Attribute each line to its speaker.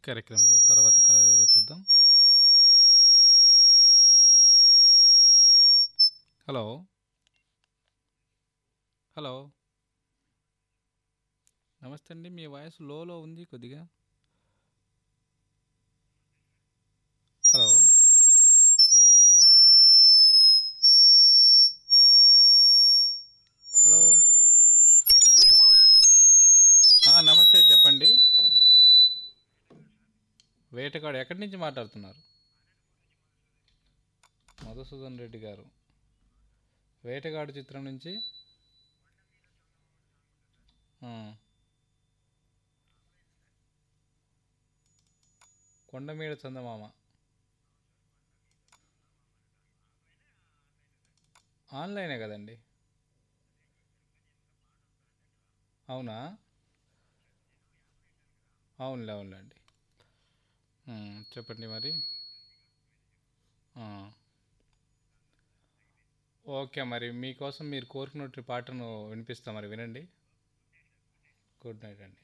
Speaker 1: కార్యక్రమంలో తర్వాత కలర్ ఎవరో చూద్దాం హలో హలో నమస్తే అండి మీ వాయిస్ లోలో ఉంది కొద్దిగా హలో హలో ఆ, నమస్తే చెప్పండి వేటగాడు ఎక్కడి నుంచి మాట్లాడుతున్నారు మధుసూదన్ రెడ్డి గారు వేటగాడు చిత్రం నుంచి ఆ. కొండమీద చందమామ ఆన్లైనే కదండి అవునా అవునులే అవునులేండి ఉమ్, చెప్పండి మరి ఆ. ఓకే మరి మీకోసం మీరు కోరుకున్నట్టు పాటను వినిపిస్తాం మరి వినండి గుడ్ నైట్ అండి